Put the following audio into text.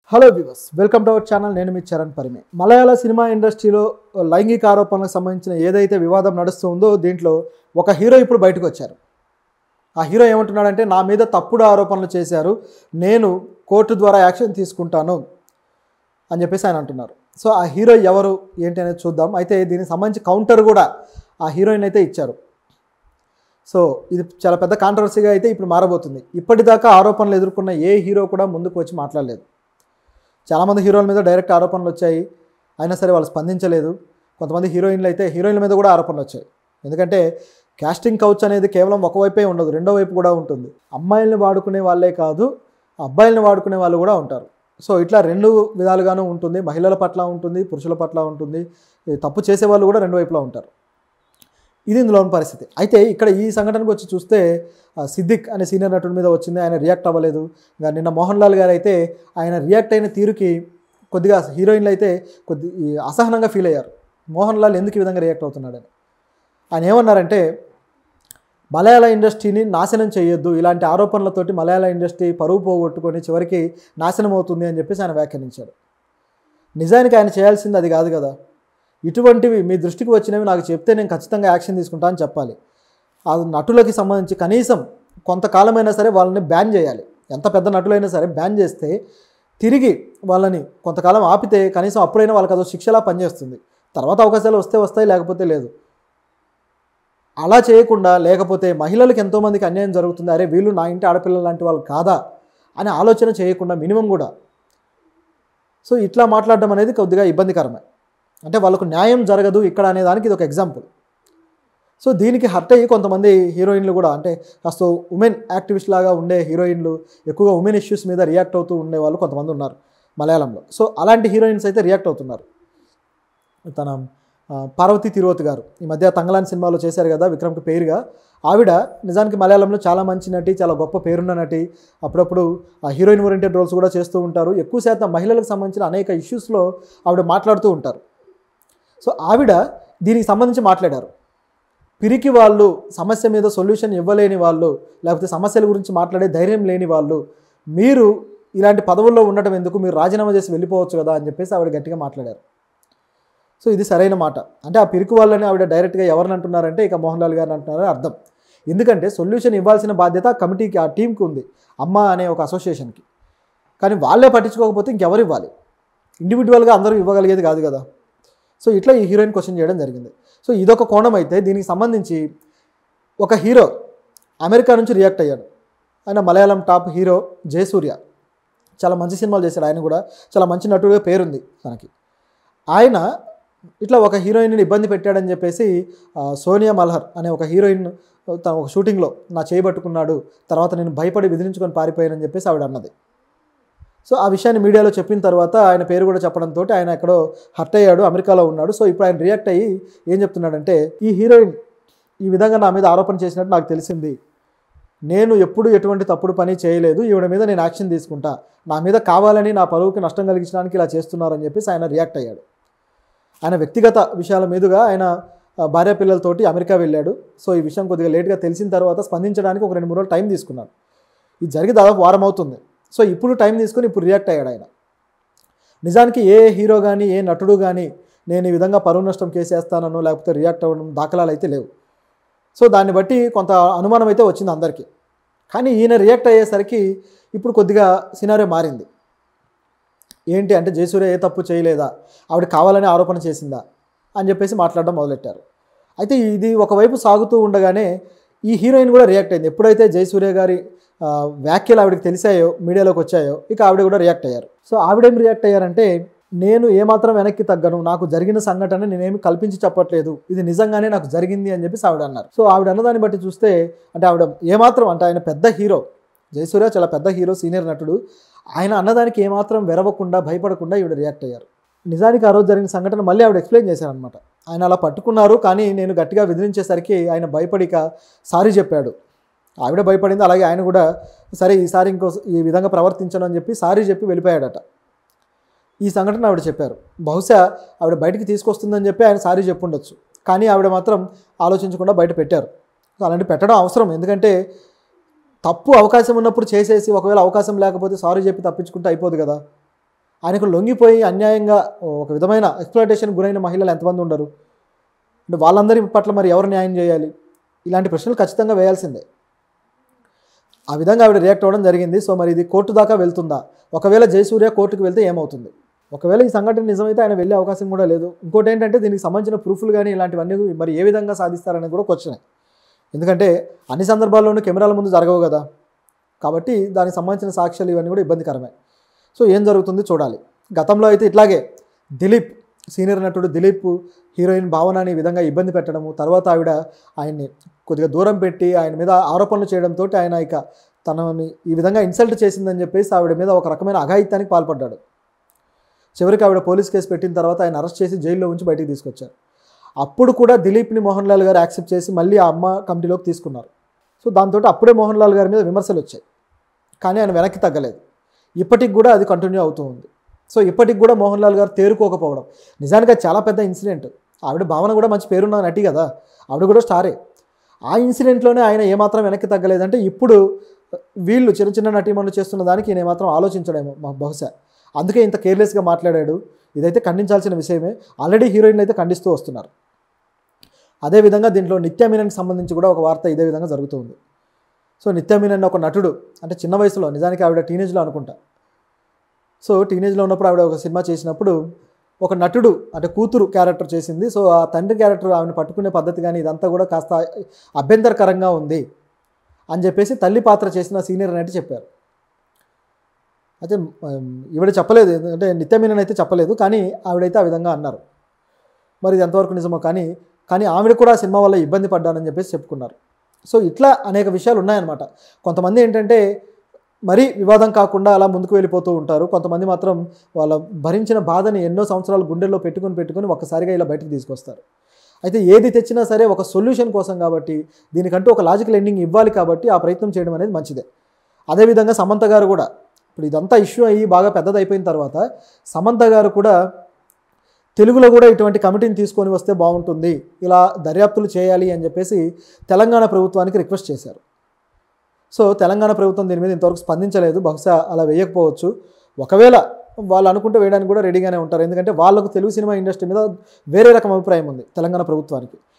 hello viewers welcome to our channel నేను మీ చరణ్ పరిమే మలయాళ cinema ఇండస్ట్రీలో లైంగిక ఆరోపణలకు సంబంధించిన ఏదైతే వివాదం నడుస్తుందో దీంట్లో ఒక హీరో ఇప్పుడు బయటకు వచ్చారు ఆ హీరో ఏమంటున్నాడంటే నా మీద తప్పుడు ఆరోపణలు చేశారు నేను కోర్టు ద్వారా యాక్షన్ తీసుకుంటాను అని చెప్పేసి ఆయన అంటున్నారు సో ఆ హీరో ఎవరు ఏంటి అనేది చూద్దాం అయితే దీనికి సంబంధించి కౌంటర్ కూడా ఆ హీరోయిన్ అయితే ఇచ్చారు సో ఇది చాలా పెద్ద కాంట్రవర్సీగా అయితే ఇప్పుడు మారబోతుంది ఇప్పటిదాకా ఆరోపణలు ఎదుర్కొన్న ఏ హీరో కూడా ముందుకు వచ్చి మాట్లాడలేదు చాలామంది హీరోల మీద డైరెక్ట్ ఆరోపణలు వచ్చాయి అయినా సరే వాళ్ళు స్పందించలేదు కొంతమంది హీరోయిన్లు అయితే హీరోయిన్ల మీద కూడా ఆరోపణలు వచ్చాయి ఎందుకంటే కాస్టింగ్ కౌచ్ అనేది కేవలం ఒకవైపే ఉండదు రెండో వైపు కూడా ఉంటుంది అమ్మాయిల్ని వాడుకునే వాళ్ళే కాదు అబ్బాయిల్ని వాడుకునే వాళ్ళు కూడా ఉంటారు సో ఇట్లా రెండు విధాలుగాను ఉంటుంది మహిళల పట్ల ఉంటుంది పురుషుల పట్ల ఉంటుంది ఈ తప్పు చేసే వాళ్ళు కూడా రెండు వైపులా ఉంటారు ఇది ఇందులోని పరిస్థితి అయితే ఇక్కడ ఈ సంఘటనకు వచ్చి చూస్తే ఆ, సిద్దిక్ అనే సీనియర్ నటుడి మీద వచ్చింది ఆయన రియాక్ట్ అవ్వలేదు ఇంకా నిన్న మోహన్ లాల్ గారు అయితే ఆయన రియాక్ట్ అయిన తీరుకి కొద్దిగా హీరోయిన్లు అయితే కొద్ది ఈ అసహనంగా ఫీల్ అయ్యారు మోహన్ లాల్ ఎందుకు ఈ విధంగా రియాక్ట్ అవుతున్నాడని ఆయన ఏమన్నారంటే మలయాళ ఇండస్ట్రీని నాశనం చేయొద్దు ఇలాంటి ఆరోపణలతోటి మలయాళ ఇండస్ట్రీ పరువు పోగొట్టుకొని చివరికి నాశనం అవుతుంది అని చెప్పేసి ఆయన వ్యాఖ్యానించాడు నిజానికి ఆయన చేయాల్సింది అది కాదు కదా ఇటువంటివి మీ దృష్టికి వచ్చినవి నాకు చెప్తే నేను ఖచ్చితంగా యాక్షన్ తీసుకుంటా అని చెప్పాలి ఆ నటులకి సంబంధించి కనీసం కొంతకాలమైనా సరే వాళ్ళని బ్యాన్ చేయాలి ఎంత పెద్ద నటులైనా సరే బ్యాన్ చేస్తే తిరిగి వాళ్ళని కొంతకాలం ఆపితే కనీసం అప్పుడైనా వాళ్ళకి అదో శిక్షలా పనిచేస్తుంది తర్వాత అవకాశాలు వస్తే వస్తాయి లేకపోతే లేదు అలా చేయకుండా లేకపోతే మహిళలకు ఎంతోమందికి అన్యాయం జరుగుతుంది అరే వీళ్ళు నా ఇంటి ఆడపిల్లలు లాంటి వాళ్ళు కాదా అని ఆలోచన చేయకుండా మినిమం కూడా సో ఇట్లా మాట్లాడడం అనేది కొద్దిగా ఇబ్బందికరమే అంటే వాళ్ళకు న్యాయం జరగదు ఇక్కడ అనే దానికి ఇది ఒక ఎగ్జాంపుల్ సో దీనికి హర్ట్ అయ్యి కొంతమంది హీరోయిన్లు కూడా అంటే కాస్త ఉమెన్ యాక్టివిస్ట్ లాగా ఉండే హీరోయిన్లు ఎక్కువగా ఉమెన్ ఇష్యూస్ మీద రియాక్ట్ అవుతూ ఉండే వాళ్ళు కొంతమంది ఉన్నారు మలయాళంలో సో అలాంటి హీరోయిన్స్ అయితే రియాక్ట్ అవుతున్నారు తన ఆ, పార్వతి తిరువతి గారు ఈ మధ్య తంగలాన్ సినిమాలో చేశారు కదా విక్రమ్కి పేరుగా ఆవిడ నిజానికి మలయాళంలో చాలా మంచి నటి చాలా గొప్ప పేరున్న నటి అప్పుడప్పుడు ఆ హీరోయిన్ ఓరియంటెడ్ రోల్స్ కూడా చేస్తూ ఉంటారు ఎక్కువ శాతం మహిళలకు సంబంధించిన అనేక ఇష్యూస్లో ఆవిడ మాట్లాడుతూ ఉంటారు సో ఆవిడ దీనికి సంబంధించి మాట్లాడారు పిరికి వాళ్ళు సమస్య మీద సొల్యూషన్ ఇవ్వలేని వాళ్ళు లేకపోతే సమస్యల గురించి మాట్లాడే ధైర్యం లేని వాళ్ళు మీరు ఇలాంటి పదవుల్లో ఉండటం ఎందుకు మీరు రాజీనామా చేసి వెళ్ళిపోవచ్చు కదా అని చెప్పేసి ఆవిడ గట్టిగా మాట్లాడారు సో ఇది సరైన మాట అంటే ఆ పిరికి వాళ్ళని ఆవిడ డైరెక్ట్గా ఎవరిని అంటున్నారంటే ఇక మోహన్ లాల్ గారిని అంటున్నారని అర్థం ఎందుకంటే సొల్యూషన్ ఇవ్వాల్సిన బాధ్యత ఆ కమిటీకి ఆ టీంకి ఉంది అమ్మ అనే ఒక అసోసియేషన్కి కానీ వాళ్ళే పట్టించుకోకపోతే ఇంకెవరు ఇవ్వాలి ఇండివిజువల్గా అందరూ ఇవ్వగలిగేది కాదు కదా సో ఇట్లా ఈ హీరోయిన్ క్వశ్చన్ చేయడం జరిగింది సో ఇదొక కోణం అయితే దీనికి సంబంధించి ఒక హీరో అమెరికా నుంచి రియాక్ట్ అయ్యాడు ఆయన మలయాళం టాప్ హీరో జయసూర్య చాలా మంచి సినిమాలు చేశాడు ఆయన కూడా చాలా మంచి నటుడిగా పేరుంది తనకి ఆయన ఇట్లా ఒక హీరోయిన్ని ఇబ్బంది పెట్టాడని చెప్పేసి ఆ, సోనియా మల్హర్ అనే ఒక హీరోయిన్ తన ఒక షూటింగ్లో నా చేయబట్టుకున్నాడు తర్వాత నేను భయపడి బెదిరించుకొని పారిపోయానని చెప్పేసి ఆవిడ అన్నది సో ఆ విషయాన్ని మీడియాలో చెప్పిన తర్వాత ఆయన పేరు కూడా చెప్పడంతో ఆయన ఎక్కడో హర్ట్ అయ్యాడు అమెరికాలో ఉన్నాడు సో ఇప్పుడు ఆయన రియాక్ట్ అయ్యి ఏం చెప్తున్నాడంటే ఈ హీరోయిన్ ఈ విధంగా నా మీద ఆరోపణ చేసినట్టు నాకు తెలిసింది నేను ఎప్పుడు ఎటువంటి తప్పుడు పని చేయలేదు ఈవిడ మీద నేను యాక్షన్ తీసుకుంటా నా మీద కావాలని నా పరువుకి నష్టం కలిగించడానికి ఇలా చేస్తున్నారని చెప్పేసి ఆయన రియాక్ట్ అయ్యాడు ఆయన వ్యక్తిగత విషయాల మీదుగా ఆయన ఆ, భార్య పిల్లలతోటి అమెరికా వెళ్ళాడు సో ఈ విషయం కొద్దిగా లేట్గా తెలిసిన తర్వాత స్పందించడానికి ఒక రెండు మూడు రోజులు టైం తీసుకున్నాడు ఇది జరిగి దాదాపు వారం అవుతుంది సో ఇప్పుడు టైం తీసుకుని ఇప్పుడు రియాక్ట్ అయ్యాడు ఆయన నిజానికి ఏ హీరో కానీ ఏ నటుడు కానీ నేను ఈ విధంగా పరువు నష్టం కేసేస్తానో లేకపోతే రియాక్ట్ అవ్వడం దాఖలాలు అయితే లేవు సో దాన్ని బట్టి కొంత అనుమానం అయితే వచ్చింది అందరికీ కానీ ఈయన రియాక్ట్ అయ్యేసరికి ఇప్పుడు కొద్దిగా సినారియో మారింది ఏంటి అంటే జయసూర్య ఏ తప్పు చేయలేదా ఆవిడ కావాలని ఆరోపణ చేసిందా అని చెప్పేసి మాట్లాడడం మొదలెట్టారు అయితే ఇది ఒకవైపు సాగుతూ ఉండగానే ఈ హీరోయిన్ కూడా రియాక్ట్ అయింది ఎప్పుడైతే జయసూర్య గారి ఆ, వ్యాఖ్యలు ఆవిడకి తెలిసాయో మీడియాలోకి వచ్చాయో ఇక ఆవిడ కూడా రియాక్ట్ అయ్యారు సో ఆవిడేం రియాక్ట్ అయ్యారంటే నేను ఏమాత్రం వెనక్కి తగ్గను నాకు జరిగిన సంఘటన నేనేమి కల్పించి చెప్పట్లేదు ఇది నిజంగానే నాకు జరిగింది అని చెప్పేసి ఆవిడ అన్నారు సో ఆవిడ అన్నదాన్ని బట్టి చూస్తే అంటే ఆవిడ ఏమాత్రం అంటే ఆయన పెద్ద హీరో జయసూర్య చాలా పెద్ద హీరో సీనియర్ నటుడు ఆయన అన్నదానికి ఏమాత్రం వెరవకుండా భయపడకుండా ఈవిడ రియాక్ట్ అయ్యారు నిజానికి ఆ రోజు జరిగిన సంఘటన మళ్ళీ ఆవిడ ఎక్స్ప్లెయిన్ చేశారనమాట ఆయన అలా పట్టుకున్నారు కానీ నేను గట్టిగా బెదిరించేసరికి ఆయన భయపడిక సారీ చెప్పాడు ఆవిడ భయపడింది అలాగే ఆయన కూడా సరే ఈసారి ఇంకో ఈ విధంగా ప్రవర్తించను అని చెప్పి సారీ చెప్పి వెళ్ళిపోయాడట ఈ సంఘటన ఆవిడ చెప్పారు బహుశా ఆవిడ బయటికి తీసుకొస్తుందని చెప్పి ఆయన సారీ చెప్పుండొచ్చు కానీ ఆవిడ మాత్రం ఆలోచించకుండా బయట పెట్టారు సో అలాంటి పెట్టడం అవసరం ఎందుకంటే తప్పు అవకాశం ఉన్నప్పుడు చేసేసి ఒకవేళ అవకాశం లేకపోతే సారీ చెప్పి తప్పించుకుంటే అయిపోదు కదా ఆయనకు లొంగిపోయి అన్యాయంగా ఒక విధమైన ఎక్స్ప్లాయిటేషన్ గురైన మహిళలు ఎంతమంది ఉండరు అంటే వాళ్ళందరి పట్ల మరి ఎవరు న్యాయం చేయాలి ఇలాంటి ప్రశ్నలు ఖచ్చితంగా వేయాల్సిందే ఆ విధంగా ఆవిడ రియాక్ట్ అవ్వడం జరిగింది సో మరి ఇది కోర్టు దాకా వెళ్తుందా ఒకవేళ జయసూర్య కోర్టుకు వెళ్తే ఏమవుతుంది ఒకవేళ ఈ సంఘటన నిజమైతే ఆయన వెళ్ళే అవకాశం కూడా లేదు ఇంకోటి ఏంటంటే దీనికి సంబంధించిన ప్రూఫ్లు కానీ ఇలాంటివన్నీ మరి ఏ విధంగా సాధిస్తారనేది కూడా క్వశ్చన్ ఎందుకంటే అన్ని సందర్భాల్లోనూ కెమెరాల ముందు జరగవు కదా కాబట్టి దానికి సంబంధించిన సాక్ష్యాలు ఇవన్నీ కూడా ఇబ్బందికరమే సో ఏం జరుగుతుంది చూడాలి గతంలో అయితే ఇట్లాగే దిలీప్ సీనియర్ నటుడు దిలీప్ హీరోయిన్ భావనని ఈ విధంగా ఇబ్బంది పెట్టడము తర్వాత ఆవిడ ఆయన్ని కొద్దిగా దూరం పెట్టి ఆయన మీద ఆరోపణలు చేయడంతో ఆయన ఇక తనని ఈ విధంగా ఇన్సల్ట్ చేసిందని చెప్పేసి ఆవిడ మీద ఒక రకమైన అఘాయిత్యానికి పాల్పడ్డాడు చివరికి ఆవిడ పోలీస్ కేసు పెట్టిన తర్వాత ఆయన అరెస్ట్ చేసి జైల్లో ఉంచి బయటికి తీసుకొచ్చారు అప్పుడు కూడా దిలీప్ని మోహన్ లాల్ గారు యాక్సెప్ట్ చేసి మళ్ళీ ఆ అమ్మ కమిటీలోకి తీసుకున్నారు సో దాంతో అప్పుడే మోహన్ లాల్ గారి మీద విమర్శలు వచ్చాయి కానీ ఆయన వెనక్కి తగ్గలేదు ఇప్పటికి కూడా అది కంటిన్యూ అవుతూ ఉంది సో ఇప్పటికి కూడా మోహన్ లాల్ గారు తేరుకోకపోవడం నిజానికి అది చాలా పెద్ద ఇన్సిడెంట్ ఆవిడ భావన కూడా మంచి పేరున్న నటి కదా ఆవిడ కూడా స్టారే ఆ ఇన్సిడెంట్లోనే ఆయన ఏమాత్రం వెనక్కి తగ్గలేదంటే ఇప్పుడు వీళ్ళు చిన్న చిన్న నటీమణులు చేస్తున్న దానికి ఈయన ఏమాత్రం ఆలోచించడేమో మా బహుశా అందుకే ఇంత కేర్లెస్గా మాట్లాడాడు ఇదైతే ఖండించాల్సిన విషయమే ఆల్రెడీ హీరోయిన్లు అయితే ఖండిస్తూ వస్తున్నారు అదేవిధంగా దీంట్లో నిత్య మీనన్కి సంబంధించి కూడా ఒక వార్త ఇదే విధంగా జరుగుతుంది సో నిత్య మీనన్ ఒక నటుడు అంటే చిన్న వయసులో నిజానికి ఆవిడ టీనేజ్లో అనుకుంటా సో టీనేజ్లో ఉన్నప్పుడు ఆవిడ ఒక సినిమా చేసినప్పుడు ఒక నటుడు అంటే కూతురు క్యారెక్టర్ చేసింది సో ఆ తండ్రి క్యారెక్టర్ ఆమెను పట్టుకునే పద్ధతి కానీ ఇదంతా కూడా కాస్త అభ్యంతరకరంగా ఉంది అని చెప్పేసి తల్లి పాత్ర చేసిన సీనియర్ నటి చెప్పారు అయితే ఉమ్, ఈవిడ చెప్పలేదు అంటే నిత్యమీనన్ అయితే చెప్పలేదు కానీ ఆవిడైతే ఆ విధంగా అన్నారు మరి ఇది ఎంతవరకు నిజమో కానీ కానీ ఆవిడ కూడా ఆ సినిమా వల్ల ఇబ్బంది పడ్డానని చెప్పేసి చెప్పుకున్నారు సో ఇట్లా అనేక విషయాలు ఉన్నాయన్నమాట కొంతమంది ఏంటంటే మరీ వివాదం కాకుండా అలా ముందుకు వెళ్ళిపోతూ ఉంటారు కొంతమంది మాత్రం వాళ్ళ భరించిన బాధని ఎన్నో సంవత్సరాలు గుండెల్లో పెట్టుకుని పెట్టుకుని ఒక్కసారిగా ఇలా బయటకు తీసుకొస్తారు అయితే ఏది తెచ్చినా సరే ఒక సొల్యూషన్ కోసం కాబట్టి దీనికంటూ ఒక లాజికల్ ఎండింగ్ ఇవ్వాలి కాబట్టి ఆ ప్రయత్నం చేయడం అనేది మంచిదే అదేవిధంగా సమంత గారు కూడా ఇప్పుడు ఇదంతా ఇష్యూ అయ్యి బాగా పెద్దదైపోయిన తర్వాత సమంత గారు కూడా తెలుగులో కూడా ఇటువంటి కమిటీని తీసుకొని వస్తే బాగుంటుంది ఇలా దర్యాప్తులు చేయాలి అని చెప్పేసి తెలంగాణ ప్రభుత్వానికి రిక్వెస్ట్ చేశారు సో తెలంగాణ ప్రభుత్వం దీని మీద ఇంతవరకు స్పందించలేదు బహుశా అలా వేయకపోవచ్చు ఒకవేళ వాళ్ళు అనుకుంటే వేయడానికి కూడా రెడీగానే ఉంటారు ఎందుకంటే వాళ్ళకు తెలుగు సినిమా ఇండస్ట్రీ మీద వేరే రకం అభిప్రాయం ఉంది తెలంగాణ ప్రభుత్వానికి